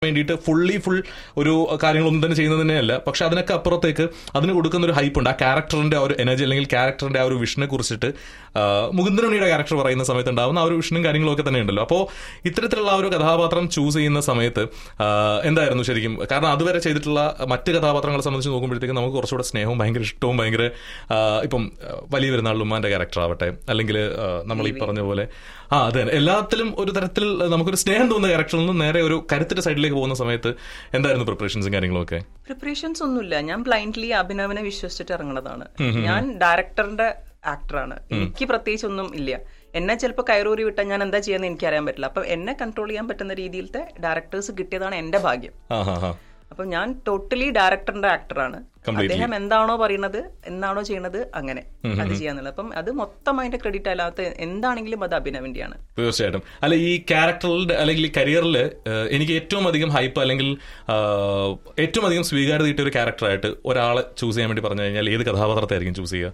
വേണ്ടിയിട്ട് fully full ഒരു കാര്യങ്ങളൊന്നും തന്നെ ചെയ്യുന്നത് തന്നെയല്ല പക്ഷെ അതിനൊക്കെ അപ്പുറത്തേക്ക് അതിന് കൊടുക്കുന്ന ഒരു ഹൈപ്പ് ഉണ്ട് ആ ക്യാരക്ടറിന്റെ ആ ഒരു എനർജി അല്ലെങ്കിൽ ക്യാരക്ടറിന്റെ ആ ഒരു വിഷനെ കുറിച്ചിട്ട് ആ, മുകുന്ദനുണിയുടെ ക്യാരക്ടർ പറയുന്ന സമയത്ത് ഉണ്ടാവുന്ന ആ ഒരു വിഷനും കാര്യങ്ങളും ഒക്കെ തന്നെ ഉണ്ടല്ലോ അപ്പോൾ ഇത്തരത്തിലുള്ള ആ ഒരു കഥാപാത്രം ചൂസ് ചെയ്യുന്ന സമയത്ത് ആ, എന്തായിരുന്നു ശരിക്കും കാരണം അതുവരെ ചെയ്തിട്ടുള്ള മറ്റ് കഥാപാത്രങ്ങളെ സംബന്ധിച്ച് നോക്കുമ്പോഴത്തേക്കും നമുക്ക് കുറച്ചുകൂടെ സ്നേഹവും ഭയങ്കര ഇഷ്ടവും ഭയങ്കര ആ, ഇപ്പം ആ, വലിയ പെരുന്നാൾ ഉമ്മാന്റെ ക്യാരക്ടർ ആവട്ടെ അല്ലെങ്കിൽ നമ്മൾ ഈ പറഞ്ഞ പോലെ ആ അതെ എല്ലാത്തിലും ഒരു തരത്തിൽ നമുക്കൊരു സ്നേഹം തോന്നുന്ന ക്യാരക്ടറിൽ നിന്ന് നേരെ ഒരു കരുത്തിന്റെ സൈഡിലേക്ക് പോകുന്ന സമയത്ത് എന്തായിരുന്നു പ്രിപ്പറേഷൻസും കാര്യങ്ങളും ഒക്കെ പ്രിപ്പറേഷൻസ് ഒന്നുമില്ല ഞാൻ ബ്ലൈൻഡ്ലി അഭിനവനെ വിശ്വസിച്ചിട്ട് ഇറങ്ങുന്നതാണ് ഞാൻ ഡയറക്ടറിന്റെ ആക്ടറാണ് എനിക്ക് പ്രത്യേകിച്ച് ഒന്നും ഇല്ല എന്നെ ചിലപ്പോൾ കയറൂരി വിട്ടാൽ ഞാൻ എന്താ ചെയ്യാന്ന് എനിക്ക് അറിയാൻ പറ്റില്ല അപ്പൊ എന്നെ കൺട്രോൾ ചെയ്യാൻ പറ്റുന്ന രീതിയിലത്തെ ഡയറക്ടേഴ്സ് കിട്ടിയതാണ് എന്റെ ഭാഗ്യം ആ ഹാ ഹാ അപ്പൊ ഞാൻ ടോട്ടലി ഡയറക്ടറിന്റെ ആക്ടറാണ് Completely. അദ്ദേഹം എന്താണോ പറയുന്നത് എന്താണോ ചെയ്യുന്നത് അങ്ങനെ അത് ചെയ്യാന്നുള്ളത് അപ്പം അത് മൊത്തം അതിന്റെ ക്രെഡിറ്റ് അല്ലാത്ത എന്താണെങ്കിലും അത് അഭിനവിന്റെയാണ് തീർച്ചയായിട്ടും അല്ല ഈ ക്യാരക്ടറിൽ അല്ലെങ്കിൽ ഈ കരിയറിൽ എനിക്ക് ഏറ്റവും അധികം ഹൈപ്പ് അല്ലെങ്കിൽ ആ, ഏറ്റവും അധികം സ്വീകാര്യത കിട്ടിയ ഒരു ക്യാരക്ടറായിട്ട് ഒരാളെ ചൂസ് ചെയ്യാൻ വേണ്ടി പറഞ്ഞു കഴിഞ്ഞാൽ ഏത് കഥാപാത്രത്തെ ആയിരിക്കും ചൂസ് ചെയ്യുക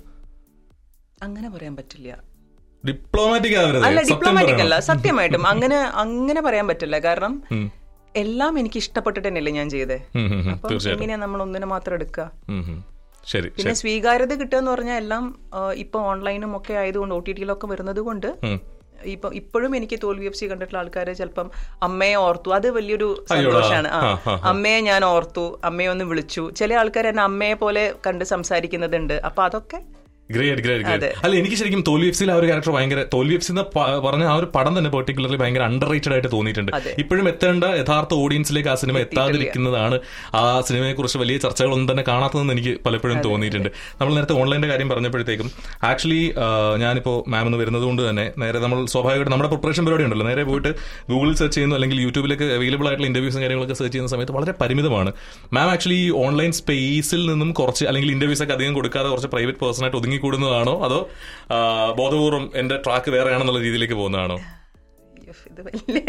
അങ്ങനെ പറയാൻ പറ്റില്ല ഡിപ്ലോമാറ്റിക് ആവരുത് അല്ല സത്യം ഡിപ്ലോമാറ്റിക് പറയണം. അല്ല സത്യമായിട്ടും അങ്ങനെ അങ്ങനെ പറയാൻ പറ്റില്ല കാരണം എല്ലാം എനിക്ക് ഇഷ്ടപ്പെട്ടിട്ട് തന്നെയല്ലേ ഞാൻ ചെയ്തേ ഉം, ഉം, ഉം. അപ്പം തീർച്ചയായിട്ടും എങ്ങനെയാ നമ്മൾ ഒന്നിനെ മാത്രം എടുക്കുക ഉം, ഉം. ശരി പിന്നെ ശരി സ്വീകാര്യത കിട്ടുക എന്ന് പറഞ്ഞാൽ എല്ലാം ആ, ഇപ്പൊ ഓൺലൈനും ഒക്കെ ആയതുകൊണ്ട് ഒ ടി ടിയിലൊക്കെ വരുന്നത് കൊണ്ട് ഉം. ഇപ്പൊ ഇപ്പോഴും എനിക്ക് തോൽവി എഫ് സി കണ്ടിട്ടുള്ള ആൾക്കാരെ ചിലപ്പം അമ്മയെ ഓർത്തു അത് വലിയൊരു അയ്യോടാ. സന്തോഷമാണ് ആ ആ, ആ, അമ്മയെ ഞാൻ ഓർത്തു അമ്മയെ ഒന്ന് വിളിച്ചു ചില ആൾക്കാർ എന്നെ അമ്മയെ പോലെ കണ്ട് സംസാരിക്കുന്നതുണ്ട് അപ്പൊ അതൊക്കെ ഗ്രേറ്റ് ഗ്രേറ്റ് ഗ്രേറ്റ് അല്ല എനിക്ക് ശരിക്കും തോൽവി എഫ് സിയിൽ ആ ഒരു ക്യാരക്ടർ ഭയങ്കര തോൽവി എഫ് സി എന്ന് പ- പറഞ്ഞ ആ ഒരു പടം തന്നെ പെർട്ടിക്കുലർലി ഭയങ്കര അണ്ടർ റേറ്റഡ് ആയിട്ട് തോന്നിയിട്ടുണ്ട് അതെ. ഇപ്പോഴും എത്തേണ്ട യഥാർത്ഥ ഓഡിയൻസിലേക്ക് ആ സിനിമ എത്താതിരിക്കുന്നതാണ് ആ സിനിമയെ കുറിച്ച് വലിയ ചർച്ചകളൊന്നും തന്നെ കാണാത്തതെന്ന് എനിക്ക് പലപ്പോഴും തോന്നിയിട്ടുണ്ട് നമ്മൾ നേരത്തെ ഓൺലൈൻ്റെ കാര്യം പറഞ്ഞപ്പോഴത്തേക്കും ആക്ച്വലി ഞാനിപ്പോ മാം എന്ന് വരുന്നത് കൊണ്ട് തന്നെ നേരെ നമ്മൾ സ്വാഭാവികമായിട്ട് നമ്മുടെ പ്രിപ്പറേഷൻ പരിപാടി ഉണ്ടല്ലോ നേരെ പോയിട്ട് ഗൂഗിളിൽ സെർച്ച് ചെയ്യുന്നു അല്ലെങ്കിൽ യൂട്യൂബിലേക്ക് അവൈലബിൾ ആയിട്ടുള്ള ഇന്റർവ്യൂസും കാര്യങ്ങളൊക്കെ സെർച്ച് ചെയ്യുന്ന സമയത്ത് വളരെ പരിമിതമാണ് മാം ആക്ച്വലി ഈ ഓൺലൈൻ സ്പേസിൽ നിന്നും കുറച്ച് അല്ലെങ്കിൽ ഇന്റർവ്യൂസ് ഒക്കെ അധികം കൊടുക്കാതെ കുറച്ച് പ്രൈവറ്റ് പേഴ്സൺ ആയിട്ട് ഒതുങ്ങിക്കൂടുന്നതാണോ അതോ ആ, ബോധപൂർവ്വം എന്റെ ട്രാക്ക് വേറെയാണെന്നുള്ള രീതിയിലേക്ക് പോകുന്നതാണോ അയ്യോ, ഇത് വലിയ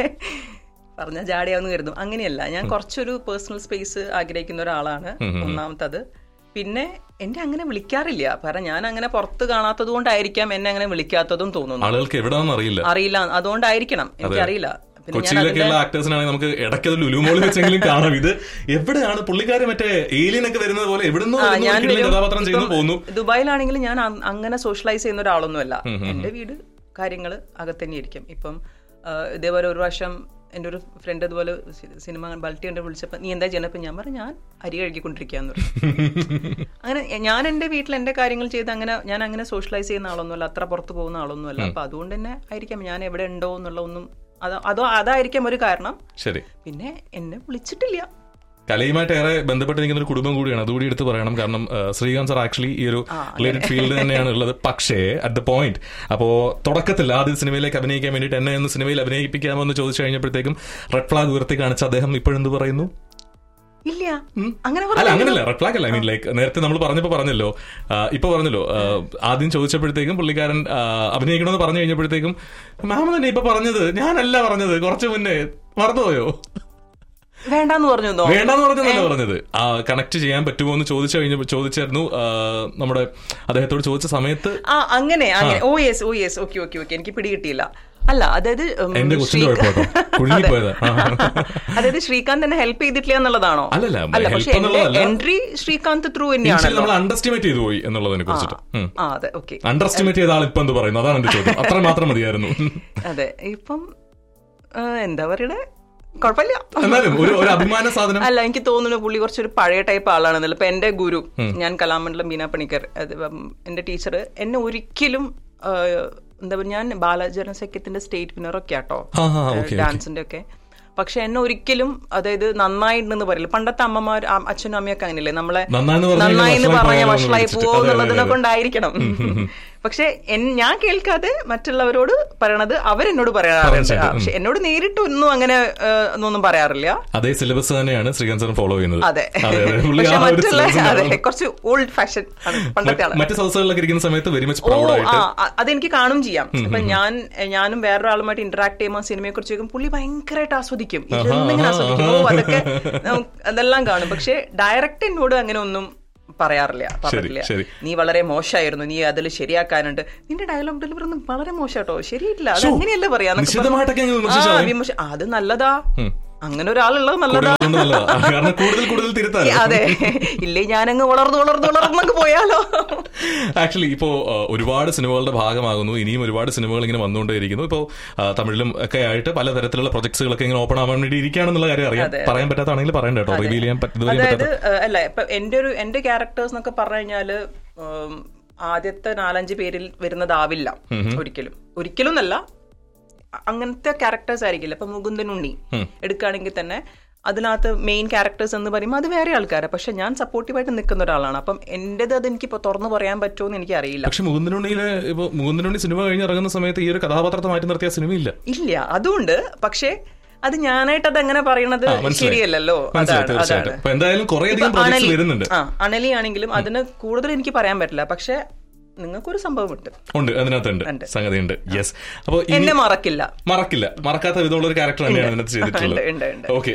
പറഞ്ഞ ജാടിയാവുന്ന കരുതും അങ്ങനെയല്ല ഞാൻ കുറച്ചൊരു പേഴ്സണൽ സ്പേസ് ആഗ്രഹിക്കുന്ന ഒരാളാണ് ഒന്നാമത്തത് പിന്നെ എന്നെ അങ്ങനെ വിളിക്കാറില്ല കാരണം ഞാൻ അങ്ങനെ പുറത്ത് കാണാത്തത് കൊണ്ടായിരിക്കാം എന്നെ അങ്ങനെ വിളിക്കാത്തതും തോന്നുന്നു ആളുകൾക്ക് എവിടെയാണെന്ന് അറിയില്ല അറിയില്ല അതുകൊണ്ടായിരിക്കണം എനിക്കറിയില്ല പിന്നെ ഞാൻ കൊച്ചിയിലൊക്കെയുള്ള ആക്ടേഴ്സിനാണെങ്കിൽ നമുക്ക് ഇടയ്ക്കത് ലുലുമോളിൽ വെച്ചെങ്കിലും കാണാം ഇത് എവിടെയാണ് പുള്ളിക്കാരെ മറ്റേ ഏലിയൻ ഒക്കെ വരുന്നത് പോലെ എവിടെ ആ, ഞാൻ നിന്ന് വരും. കഥാപാത്രം ചെയ്യുന്നു ഇപ്പം പോകുന്നു ദുബായിലാണെങ്കിൽ ഞാൻ അ- അങ്ങനെ സോഷ്യലൈസ് ചെയ്യുന്ന ഒരാളൊന്നുമല്ല എന്റെ വീട് കാര്യങ്ങൾ അകത്ത് തന്നെ ഇരിക്കും ഇപ്പം ആ, ഇതേപോലെ ഒരു പ്രാവശ്യം എൻ്റെ ഒരു ഫ്രണ്ട് ഇതുപോലെ സി- സിനിമ ബൾട്ടി കണ്ട് വിളിച്ചപ്പോൾ നീ എന്താ ചെയ്യണപ്പോൾ ഞാൻ പറഞ്ഞു ഞാൻ അരി കഴുകിക്കൊണ്ടിരിക്കുകയെന്ന് പറഞ്ഞു അങ്ങനെ ഞാൻ എൻ്റെ വീട്ടിൽ എൻ്റെ കാര്യങ്ങൾ ചെയ്ത് അങ്ങനെ ഞാൻ അങ്ങനെ സോഷ്യലൈസ് ചെയ്യുന്ന ആളൊന്നുമല്ല അത്ര പുറത്ത് പോകുന്ന ആളൊന്നുമല്ല അപ്പൊ അതുകൊണ്ട് തന്നെ ആയിരിക്കാം ഞാൻ എവിടെ ഉണ്ടോ എന്നുള്ള ഒന്നും അത് അതോ അതായിരിക്കാം ഒരു കാരണം ശരി പിന്നെ എന്നെ വിളിച്ചിട്ടില്ല കലയുമായിട്ട് ഏറെ ബന്ധപ്പെട്ട് നിൽക്കുന്ന ഒരു കുടുംബം കൂടിയാണ് അതുകൂടി എടുത്ത് പറയണം കാരണം ആ, ശ്രീകാന്ത് സാർ ആക്ച്വലി ഈ ഒരു റിലേറ്റഡ് ഫീൽഡ് തന്നെയാണ് ഉള്ളത് പക്ഷേ അറ്റ് ദ പോയിന്റ് അപ്പോ തുടക്കത്തിൽ ആദ്യ സിനിമയിലേക്ക് അഭിനയിക്കാൻ വേണ്ടിയിട്ട് എന്നെ ഒന്ന് സിനിമയിൽ അഭിനയിപ്പിക്കാമോ എന്ന് ചോദിച്ചു കഴിഞ്ഞപ്പോഴത്തേക്കും റെഡ് ഫ്ലാഗ് ഉയർത്തി കാണിച്ച അദ്ദേഹം ഇപ്പോഴെന്ത് പറയുന്നു ഇല്ല അങ്ങനെ അല്ല പറഞ്ഞു അങ്ങനല്ല റെഡ് ഫ്ലാഗ് അല്ല ഐ മീൻ ലൈക്ക് നേരത്തെ നമ്മൾ പറഞ്ഞപ്പോ പറഞ്ഞല്ലോ ആ, ഇപ്പൊ പറഞ്ഞല്ലോ ആ, ആദ്യം ചോദിച്ചപ്പോഴത്തേക്കും പുള്ളിക്കാരൻ ആ, അഭിനയിക്കണമെന്ന് പറഞ്ഞു കഴിഞ്ഞപ്പോഴത്തേക്കും മാം തന്നെ ഇപ്പൊ പറഞ്ഞത് ഞാനല്ല പറഞ്ഞത് കുറച്ച് മുന്നേ മറന്നുപോയോ വേണ്ടാന്ന് പറഞ്ഞു എന്നോ? വേണ്ടെന്ന് പറഞ്ഞതല്ല പറഞ്ഞത് ആ കണക്ട് ചെയ്യാൻ പറ്റുമോ എന്ന് ചോദിച്ചു കഴിഞ്ഞപ്പോ ചോദിച്ചായിരുന്നു ആ, നമ്മുടെ അദ്ദേഹത്തോട് ചോദിച്ച സമയത്ത് ആ അങ്ങനെ അങ്ങനെ oh yes oh yes okay okay okay എനിക്ക് പിടികിട്ടിയില്ല അല്ല അതായത് ഉം, എന്റെ കൊച്ചിന്റെ ശ്രീക- കുഴപ്പമാട്ടോ കുഴുങ്ങിപ്പോയതാ ആ. അതായത് ശ്രീകാന്ത് എന്നെ ഹെൽപ്പ് ചെയ്തിട്ടില്ല എന്നുള്ളതാണോ അല്ലല്ല, അല്ല help പക്ഷെ എന്റെ എന്നുള്ളതല്ല. എൻട്രി ശ്രീകാന്ത് ത്രൂ ഇനിഷ്യലി തന്നെയാണല്ലോ നമ്മൾ അണ്ടർ എസ്റ്റിമേറ്റ് ചെയ്തു പോയി എന്നുള്ളതിനെ കുറിച്ചിട്ട് ആ അതെ ഓക്കെ അണ്ടർ എസ്റ്റിമേറ്റ് ചെയ്ത ആൾ ഇപ്പൊ എന്ത് പറയുന്നു അതാണ് എന്റെ ചോദ്യം അത്ര മാത്രം മതിയായിരുന്നു അതെ ഇപ്പം ആ, എന്താ പറയണേ കുഴപ്പമില്ല എന്നാലും ഒരു ഒരു അഭിമാന സാധനം അല്ല എനിക്ക് തോന്നുന്നു പുള്ളി കുറച്ചൊരു പഴയ ടൈപ്പ് ആളാണെന്നല്ല ഇപ്പൊ എന്റെ ഗുരു ഞാൻ കലാമണ്ഡലം ബീന പണിക്കർ അത് ഇപ്പം എന്റെ ടീച്ചർ എന്നെ ഒരിക്കലും ആ, എന്താ പറയുക ഞാൻ ബാലചരണ സഖ്യത്തിന്റെ സ്റ്റേറ്റ് വിന്നറൊക്കെ ആട്ടോ ആ, ആ, okay, okay. ഡാൻസിന്റെ ഒക്കെ പക്ഷെ എന്നെ ഒരിക്കലും അതായത് നന്നായിട്ടുണ്ടെന്ന് പറയില്ല പണ്ടത്തെ അമ്മമാർ ആ, അച്ഛനും അമ്മയൊക്കെ അങ്ങനെയല്ലേ നമ്മളെ നന്നായെന്ന് പറഞ്ഞാൽ നന്നായി എന്ന് വഷളായി പറഞ്ഞ പോയോ എന്ന് വഷളായി വിളിച്ചിട്ട്. പോവോ അതെ, അതെ, എന്നുള്ളതിനെ അതെ. കൊണ്ടായിരിക്കണം പക്ഷെ എൻ- ഞാൻ കേൾക്കാതെ മറ്റുള്ളവരോട് പറയണത് അവരെന്നോട് പറയാറുണ്ട് പറഞ്ഞിട്ട്, ആ, പക്ഷെ എന്നോട് നേരിട്ട് ഒന്നും അങ്ങനെ ആ, ഒന്നും പറയാറില്ല അതേ സിലബസ് തന്നെയാണ് ശ്രീകാന്ത് സാർ ഫോളോ ചെയ്യുന്നത് അതെ അതെ, അതെ. പുള്ളി പക്ഷെ ആ ഒരു മറ്റുള്ള syllabus അതെ കാണും. കുറച്ച് ഓൾഡ് ഫാഷൻ പണ്ടത്തെ ആള് മറ്റ് സദസ്സുകളിലൊക്കെ ഇരിക്കുന്ന സമയത്ത് വെരി മച്ച് ഓ പ്രൗഡ് ആ ആയിട്ട് അ- അതെനിക്ക് കാണും ചെയ്യാം ഇപ്പൊ ഞാൻ ഞാനും വേറൊരാളുമായിട്ട് ഇന്ററാക്ട് ചെയ്യുമ്പോൾ സിനിമയെ കുറിച്ച് ചോദിക്കും പുള്ളി ഭയങ്കരമായിട്ട് ആസ്വദിക്കും ഇരുന്നിങ്ങനെ ആസ്വദിക്കും ഓ അതൊക്കെ നമുക്ക് അതെല്ലാം കാണും പക്ഷെ ഡയറക്റ്റ് എന്നോട് അങ്ങനെ ഒന്നും പറയാറില്ല പറഞ്ഞിട്ടില്ല ശരി. നീ വളരെ മോശമായിരുന്നു നീ അതിൽ ശരിയാക്കാനുണ്ട് നിന്റെ ഡയലോഗ് ഡെലിവറി ഒന്നും വളരെ മോശമാട്ടോ ശരിയില്ല അത് അങ്ങനെയല്ല പറയാ എന്നൊക്കെ നിശ്ചിതമായിട്ടൊക്കെ അങ്ങ് പറഞ്ഞ് വിമർശിച്ചാൽ ആ, മതി. വിമർശ- അത് നല്ലതാ അങ്ങനെ ഒരാളുള്ളത് നല്ലതാ കൂടുതൽ കൊണ്ട് നല്ലതാ കാരണം കൂടുതൽ കൂടുതൽ തിരുത്താൻ അതെ ഇല്ലേ ഞാനങ്ങ് വളർന്നു വളർന്നു വളർന്നങ്ങ് പോയാലോ ആക്ച്വലി ഇപ്പോ ആ, ഒരുപാട് സിനിമകളുടെ ഭാഗമാകുന്നു ഇനിയും ഒരുപാട് സിനിമകൾ ഇങ്ങനെ വന്നുകൊണ്ടേയിരിക്കുന്നു ഇപ്പോ ആ, തമിഴിലും ഒക്കെ ആയിട്ട് പലതരത്തിലുള്ള പ്രൊജക്ട്സുകളൊക്കെ ഇങ്ങനെ ഓപ്പൺ ആവാൻ വേണ്ടി ഇരിക്കുകയാണെന്നുള്ള കാര്യം അറിയാം പറയാൻ പറ്റാത്താണെങ്കിൽ പറയണ്ട കേട്ടോ റിവീൽ ചെയ്യാൻ പറ്റ- ഇതുവരെ അതായത് പറ്റാത്ത ഏഹ്, അല്ല ഇപ്പൊ എന്റെ ഒരു എന്റെ ക്യാരക്ടേഴ്സ് എന്നൊക്കെ പറഞ്ഞു കഴിഞ്ഞാല് ഉം, ആദ്യത്തെ നാലഞ്ച് പേരിൽ വരുന്നതാവില്ല ഒരിക്കലും ഒരിക്കലും എന്നല്ല അ- അങ്ങനത്തെ ക്യാരക്ടേഴ്സ് ആയിരിക്കില്ല ഇപ്പൊ മുകുന്ദൻ ഉണ്ണി എടുക്കുകയാണെങ്കിൽ തന്നെ അതിനകത്ത് മെയിൻ ക്യാരക്ടേഴ്സ് എന്ന് പറയുമ്പോൾ അത് വേറെ ആൾക്കാരാണ് പക്ഷെ ഞാൻ സപ്പോർട്ടീവായിട്ട് നിൽക്കുന്ന ഒരാളാണ് അപ്പം എന്റേത് അത് എനിക്ക് ഇപ്പൊ തുറന്നു പറയാൻ പറ്റുമോ എന്ന് എനിക്ക് അറിയില്ല പക്ഷെ മുകുന്ദനുണ്ണിയില് ഇപ്പൊ മുകുന്ദനുണ്ണി സിനിമ കഴിഞ്ഞ് ഇറങ്ങുന്ന സമയത്ത് ഈ ഒരു കഥാപാത്രത്തെ മാറ്റി നിർത്തിയ സിനിമയില്ല ഇല്ല അതുകൊണ്ട് പക്ഷേ അത് ഞാനായിട്ട് അത് അങ്ങനെ പറയണത് ആ, മനസ്സിലായി. ശരിയല്ലല്ലോ മനസ്സിലായി അതാണ് തീർച്ചയായിട്ടും അതാണ് അപ്പൊ എന്തായാലും കുറേയധികം ഇപ്പൊ പ്രൊജക്ട്സ് അണലി- വരുന്നുണ്ട് ആ അണലി ആണെങ്കിലും അതിന് കൂടുതൽ എനിക്ക് പറയാൻ പറ്റില്ല പക്ഷെ നിങ്ങൾക്കൊരു സംഭവമുണ്ട് ഉണ്ട് അതിനകത്തുണ്ട് ഉണ്ട്. സംഗതി ഉണ്ട് യെസ് അപ്പൊ ഇനി എന്നെ മറക്കില്ല മറക്കില്ല മറക്കാത്ത വിധമുള്ള ഒരു ക്യാരക്ടർ തന്നെയാണ് അതിനകത്ത് ചെയ്തിട്ടുള്ളത് ഉണ്ട്, ഉണ്ട്, ഉണ്ട്. ഓക്കെ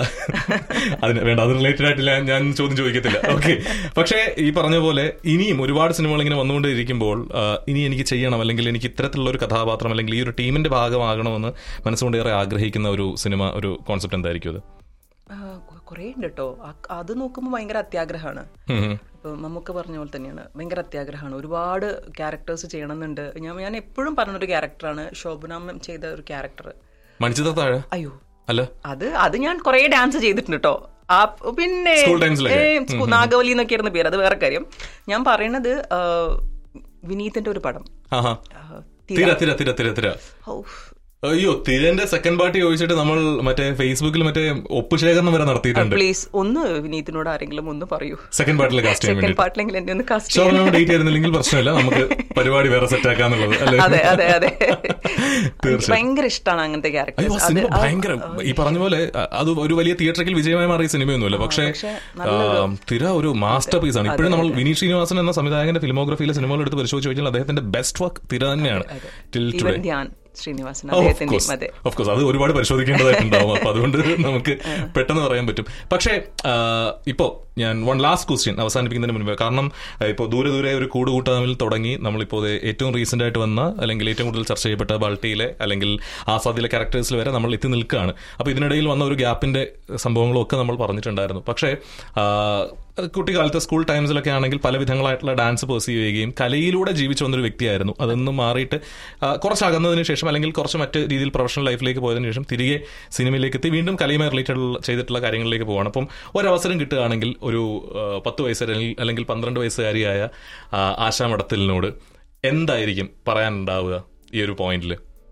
അതിന് വേണ്ട അത് റിലേറ്റഡ് ആയിട്ടില്ല ഞാൻ ചോദ്യം ചോദിക്കത്തില്ല ഓക്കെ പക്ഷേ ഈ പറഞ്ഞ പോലെ ഇനിയും ഒരുപാട് സിനിമകൾ ഇങ്ങനെ വന്നുകൊണ്ടിരിക്കുമ്പോൾ ആ, ഇനി എനിക്ക് ചെയ്യണം അല്ലെങ്കിൽ എനിക്ക് ഇത്തരത്തിലുള്ള ഒരു കഥാപാത്രം അല്ലെങ്കിൽ ഈ ഒരു ടീമിന്റെ ഭാഗമാകണമെന്ന് മനസ്സുകൊണ്ട് ഏറെ ആഗ്രഹിക്കുന്ന ഒരു സിനിമ ഒരു കോൺസെപ്റ്റ് എന്തായിരിക്കും അത് ആ, കൊ- കുറേ ഉണ്ട് കേട്ടോ അത് നോക്കുമ്പോൾ ഭയങ്കര അത്യാഗ്രഹമാണ് ഉം ഉം. ഇപ്പൊ നമുക്ക് പറഞ്ഞ പോലെ തന്നെയാണ് ഭയങ്കര അത്യാഗ്രഹമാണ് ഒരുപാട് ക്യാരക്ടേഴ്സ് ചെയ്യണമെന്നുണ്ട് ഞാൻ ഞാൻ എപ്പോഴും പറഞ്ഞൊരു ക്യാരക്ടറാണ് ശോഭനാമം ചെയ്ത ഒരു ക്യാരക്ടർ മണിച്ചിത്ര താഴെ അയ്യോ അല്ല അത് അത് ഞാൻ കുറേ ഡാൻസ് ചെയ്തിട്ടുണ്ട് കേട്ടോ ആ പിന്നെ School timesലൊക്കെ? ഏ, സ്കൂ- നാഗവലി എന്നൊക്കെ ആയിരുന്നു പേര് അത് വേറെ കാര്യം ഞാൻ പറയണത് ആ, വിനീതിന്റെ ഒരു പടം ആഹാ ആ, തിര തിര തിര തിര തിര ഔ, അയ്യോ തിരന്റെ സെക്കൻഡ് പാർട്ടി ചോദിച്ചിട്ട് നമ്മൾ മറ്റേ ഫേസ്ബുക്കിൽ മറ്റേ ഒപ്പ് ശേഖരണം വരെ നടത്തിയിട്ടുണ്ട് പ്ലീസ് ഒന്ന് വിനീതിനോട് ആരെങ്കിലും ഒന്ന് പറയൂ സെക്കൻഡ് പാർട്ടിൽ കാസ്റ്റ് ചെയ്യാൻ സെക്കൻഡ് വേണ്ടി പാർട്ടിലെങ്കിലും എന്നെ ഒന്ന് കാസ്റ്റ് ഷോർട്ട് ഡേറ്റ് ആയിരുന്നില്ലെങ്കിൽ പ്രശ്നമില്ല നമുക്ക് പരിപാടി വേറെ സെറ്റ് ആക്കാന്നുള്ളത് അല്ലേ അതെ അതെ അതെ തീർച്ചയായും. ഭയങ്കര ഇഷ്ടമാണ് അങ്ങനത്തെ അയ്യോ ആ ക്യാരക്ടേഴ്സ് സിനിമ ഭയങ്കര ഈ പറഞ്ഞ പോലെ അ- അത് ഒരു വലിയ തിയേറ്ററിൽ വിജയമായി മാറിയ സിനിമയൊന്നുമില്ല പക്ഷേ പക്ഷേ ആ, തിര ഒരു മാസ്റ്റർ പീസ് ആണ് ഇപ്പോഴും നമ്മൾ വിനീത് ശ്രീനിവാസൻ എന്ന സംവിധായകന്റെ ഫിലിമോഗ്രഫിയിലെ സിനിമകൾ എടുത്ത് പരിശോധിച്ച് കഴിഞ്ഞാൽ അദ്ദേഹത്തിന്റെ ബെസ്റ്റ് വർക്ക് തിര തന്നെയാണ് till today even Dhyan Sreenivasan അദ്ദേഹത്തിന്റെയും അതെ ഓഫ് കോഴ്സ് അത് ഒരുപാട് പരിശോധിക്കേണ്ടതായിട്ടുണ്ടാവും അപ്പൊ അതുകൊണ്ട് നമുക്ക് പെട്ടെന്ന് പറയാൻ പറ്റും പക്ഷേ ആ, ഇപ്പോ ഞാൻ വൺ ലാസ്റ്റ് ക്വസ്റ്റ്യൻ അവസാനിപ്പിക്കുന്നതിന് മുൻപ് കാരണം ആ, ഇപ്പോൾ ദൂരെ ദൂരെ ഒരു കൂട് കൂട്ടാമിൽ തുടങ്ങി നമ്മളിപ്പോൾ ദേ ഏറ്റവും റീസെന്റ് ആയിട്ട് വന്ന അല്ലെങ്കിൽ ഏറ്റവും കൂടുതൽ ചർച്ച ചെയ്യപ്പെട്ട ബൾട്ടിയിലെ അല്ലെങ്കിൽ ആസാദിലെ ക്യാരക്ടേഴ്സിൽ വരെ നമ്മൾ എത്തി നിൽക്കുകയാണ് അപ്പോൾ ഇതിനിടയിൽ വന്ന ഒരു ഗ്യാപ്പിന്റെ സംഭവങ്ങളും ഒക്കെ നമ്മൾ പറഞ്ഞിട്ടുണ്ടായിരുന്നു പക്ഷേ ആ, കുട്ടിക്കാലത്തെ സ്കൂൾ ടൈംസിലൊക്കെ ആണെങ്കിൽ പല വിധങ്ങളായിട്ടുള്ള ഡാൻസ് പെർസീവ് ചെയ്യുകയും കലയിലൂടെ ജീവിച്ചു വന്നൊരു വ്യക്തിയായിരുന്നു അതൊന്നും മാറിയിട്ട് ആ, കുറച്ച് അകന്നതിന് ശേഷം അല്ലെങ്കിൽ കുറച്ച് മറ്റ് രീതിയിൽ പ്രൊഫഷണൽ ലൈഫിലേക്ക് പോയതിനു ശേഷം തിരികെ സിനിമയിലേക്ക് എത്തി വീണ്ടും കലയുമായി റിലേറ്റഡ് ചെയ്തിട്ടുള്ള കാര്യങ്ങളിലേക്ക് പോവാണ് അപ്പം ഒരവസരം കിട്ടുകയാണെങ്കിൽ ഒരു ആ, പത്ത് വയസ്സ് അല്ലെങ്കിൽ- അല്ലെങ്കിൽ പന്ത്രണ്ട് വയസ്സുകാരിയായ ആ, ആശാ മഠത്തിലിനോട് എന്തായിരിക്കും പറയാനുണ്ടാവുക ഈ ഒരു പോയിന്റിൽ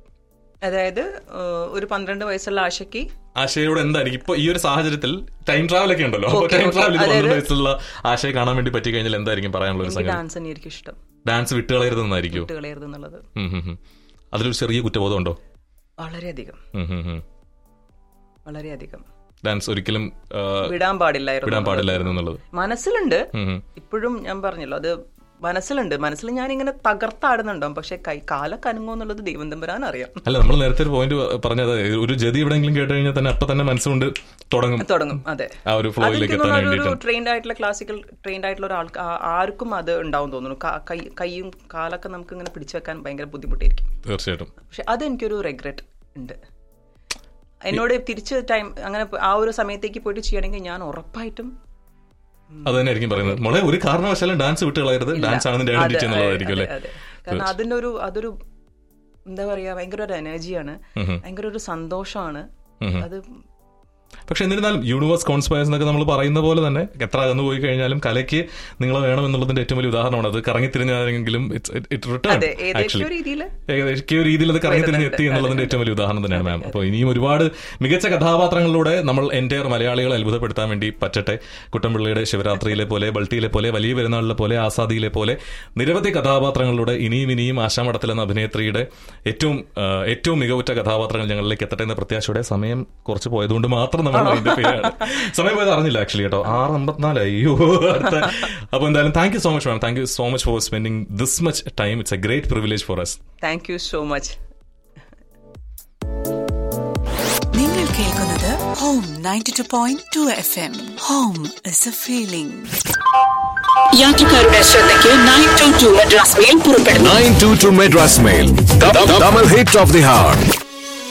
അതായത് ഏഹ്, ഒരു പന്ത്രണ്ട് വയസ്സുള്ള ആശയ്ക്ക് ആശയോട് എന്തായിരിക്കും ഇപ്പൊ ഈ ഒരു സാഹചര്യത്തിൽ ടൈം ട്രാവൽ ഒക്കെ ഉണ്ടല്ലോ അപ്പൊ Okay, ടൈം okay. ട്രാവൽ അതായത് പന്ത്രണ്ട് വയസ്സുള്ള ആശയെ കാണാൻ വേണ്ടി പറ്റി കഴിഞ്ഞാൽ എന്തായിരിക്കും പറയാനുള്ള ഒരു എനിക്ക് സംഗതി ഡാൻസ് തന്നെയായിരിക്കും ഇഷ്ടം ഡാൻസ് വിട്ടുകളയരുതെന്നായിരിക്കും കുട്ടികളേരുത് എന്നുള്ളത് അതിലൊരു ചെറിയ കുറ്റബോധം ഉണ്ടോ വളരെയധികം വളരെയധികം ഡാൻസ് ഒരിക്കലും ആ, വിടാൻ പാടില്ലായിരുന്നു വിടാൻ എന്നുള്ളത്. പാടില്ലായിരുന്നു എന്നുള്ളത് മനസ്സിലുണ്ട് ഉം, ഉം. ഇപ്പോഴും ഞാൻ പറഞ്ഞല്ലോ അത് മനസ്സിലുണ്ട് മനസ്സിൽ ഞാൻ ഇങ്ങനെ തകർത്താടുന്നുണ്ടാവും പക്ഷെ കൈ കാലൊക്കെ അനങ്ങോ എന്നുള്ളത് ദൈവം തമ്പുരാൻ അറിയാം അല്ല നമ്മൾ നേരത്തെ ഒരു പോയിന്റ് പറഞ്ഞത് ഒരു ജതി എവിടെയെങ്കിലും കേട്ട് കഴിഞ്ഞാൽ തന്നെ അപ്പൊ തന്നെ മനസ്സുകൊണ്ട് തുടങ്ങും തുടങ്ങും അതെ ആ ഒരു ഫ്ലോയിലേക്ക് എത്താൻ ഒരു വേണ്ടിയിട്ട് ട്രെയിൻഡ് ആയിട്ടുള്ള ക്ലാസിക്കൽ ട്രെയിൻഡ് ആയിട്ടുള്ള ഒരാൾക്ക് ആ- ആർക്കും അത് ഉണ്ടാവും തോന്നുന്നു കാ- കൈ കൈയും കാലൊക്കെ നമുക്ക് ഇങ്ങനെ പിടിച്ചു വെക്കാൻ ഭയങ്കര ബുദ്ധിമുട്ടായിരിക്കും തീർച്ചയായിട്ടും പക്ഷെ അതെനിക്കൊരു റെഗ്രറ്റ് ഉണ്ട് എന്നോട് തിരിച്ച് ടൈം അങ്ങനെ ആ ഒരു സമയത്തേക്ക് പോയിട്ട് ചെയ്യണമെങ്കിൽ ഞാൻ ഉറപ്പായിട്ടും അത് തന്നെ ആയിരിക്കും പറയുന്നത് മോളെ ഒരു കാരണവശാലും ഡാൻസ് വിട്ടുകളയരുത് ഡാൻസ് ആണ് നിന്റെ അതെ, ഐഡന്റിറ്റി അതെ, എന്നുള്ളതായിരിക്കും അല്ലേ അതെ, അതെ. കാരണം അതിന്റെ ഒരു അതൊരു എന്താ പറയാ ഭയങ്കര ഒരു എനർജിയാണ് ഭയങ്കര ഒരു സന്തോഷമാണ് അത് പക്ഷെ എന്നിരുന്നാലും യൂണിവേഴ്സ് കോൺസ്പയർസ് എന്നൊക്കെ നമ്മൾ പറയുന്ന പോലെ തന്നെ എത്ര അകന്നു പോയി കഴിഞ്ഞാലും കലയ്ക്ക് നിങ്ങളെ വേണം എന്നുള്ളതിന്റെ ഏറ്റവും വലിയ ഉദാഹരണമാണ് അത് കറങ്ങി തിരിഞ്ഞാലെങ്കിലും ഇറ്റ് റിട്ടേൺ അതെ ഏതൊക്കെയോ ആക്ച്വലി രീതിയിൽ ഏകദേശം ഒരു രീതിയിൽ അത് കറങ്ങി തിരിഞ്ഞ് എത്തി എന്നുള്ളതിന്റെ ഏറ്റവും വലിയ ഉദാഹരണം തന്നെയാണ് മാം അപ്പോൾ ഇനിയും ഒരുപാട് മികച്ച കഥാപാത്രങ്ങളിലൂടെ നമ്മൾ എൻ്റെ മലയാളികളെ അത്ഭുതപ്പെടുത്താൻ വേണ്ടി പറ്റട്ടെ കുട്ടമ്പിള്ളിയുടെ ശിവരാത്രിയിലെ പോലെ ബൾട്ടിയിലെ പോലെ വലിയ പെരുന്നാളിലെ പോലെ ആസാദിയിലെ പോലെ നിരവധി കഥാപാത്രങ്ങളിലൂടെ ഇനിയും ഇനിയും ആശാമഠത്തിൽ എന്ന അഭിനേത്രിയുടെ ഏറ്റവും ആ, ഏറ്റവും മികവുറ്റ കഥാപാത്രങ്ങൾ ഞങ്ങളിലേക്ക് എത്തട്ടെ എന്ന പ്രത്യാശയുടെ സമയം കുറച്ച് പോയതുകൊണ്ട് മാത്രം നമ്മൾ അതിന്റെ പേരാണ് സമയം പോയത് അറിഞ്ഞില്ല ആക്ച്വലി കേട്ടോ ആറ് അമ്പത്തിനാല് അയ്യോ അടുത്ത അപ്പോൾ എന്തായാലും thank you so much ma'am thank you so much for spending this much time it's a great privilege for us thank you so much നിങ്ങൾ കേൾക്കുന്നത് home ninety two point two F M home is a feeling യാത്രക്കാരുടെ ശ്രദ്ധയ്ക്ക് nine two two Madras mail പുറപ്പെടുന്നു 922 Madras Mail. The, the, double hit of the heart.